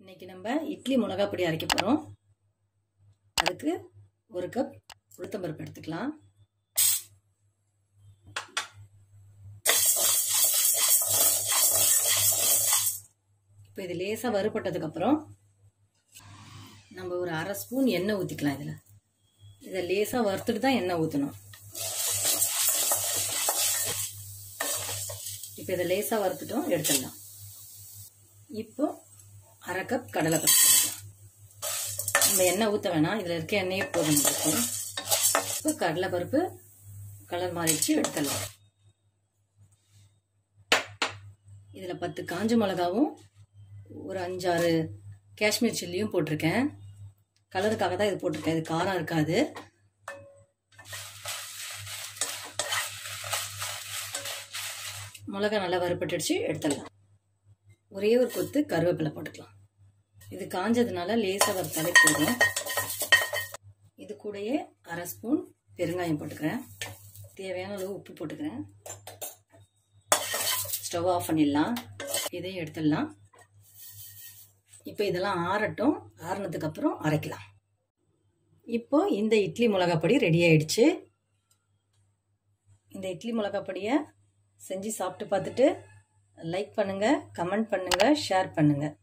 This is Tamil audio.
இன்னைக்கு நம்ம இட்லி மிளகா பொடி அரைக்க போகிறோம் அதுக்கு ஒரு கப் உளுத்தம்பருப்பு எடுத்துக்கலாம் இப்போ இது லேசாக வறுபட்டதுக்கப்புறம் நம்ம ஒரு அரை ஸ்பூன் எண்ணெய் ஊற்றிக்கலாம் இதில் இதை லேசாக வறுத்துட்டு தான் எண்ணெய் ஊற்றணும் இப்போ இதை லேசாக வறுத்துட்டோம் எடுத்துடலாம் இப்போ அரை கப் கடலை பருப்பு போட்டுக்கலாம் நம்ம எண்ணெய் ஊற்ற வேணாம் இதில் இருக்க எண்ணெயே போதும் இருக்கும் இப்போ கடலை பருப்பு கலர் மாறிடுச்சு எடுத்துடலாம் இதில் பத்து காஞ்ச மிளகாவும் ஒரு அஞ்சாறு காஷ்மீர் சில்லியும் போட்டிருக்கேன் கலருக்காக தான் இது போட்டிருக்கேன் இது காரம் இருக்காது மிளகா நல்லா வறுப்பட்டுடுச்சு எடுத்துடலாம் ஒரே ஒரு கொத்து கருவேப்பிலை போட்டுக்கலாம் இது காஞ்சதுனால லேசாக வறுத்தாலே போதும் இது கூடயே அரை ஸ்பூன் பெருங்காயம் போட்டுக்கிறேன் தேவையான அளவு உப்பு போட்டுக்கிறேன் ஸ்டவ் ஆஃப் பண்ணிடலாம் இதையும் எடுத்துடலாம் இப்போ இதெல்லாம் ஆறட்டும் ஆறுனதுக்கப்புறம் அரைக்கலாம் இப்போ இந்த இட்லி மிளகா பொடி ரெடி ஆயிடுச்சு இந்த இட்லி மிளகா பொடியை செஞ்சு சாப்பிட்டு பார்த்துட்டு லைக் பண்ணுங்கள் கமெண்ட் பண்ணுங்கள் ஷேர் பண்ணுங்கள்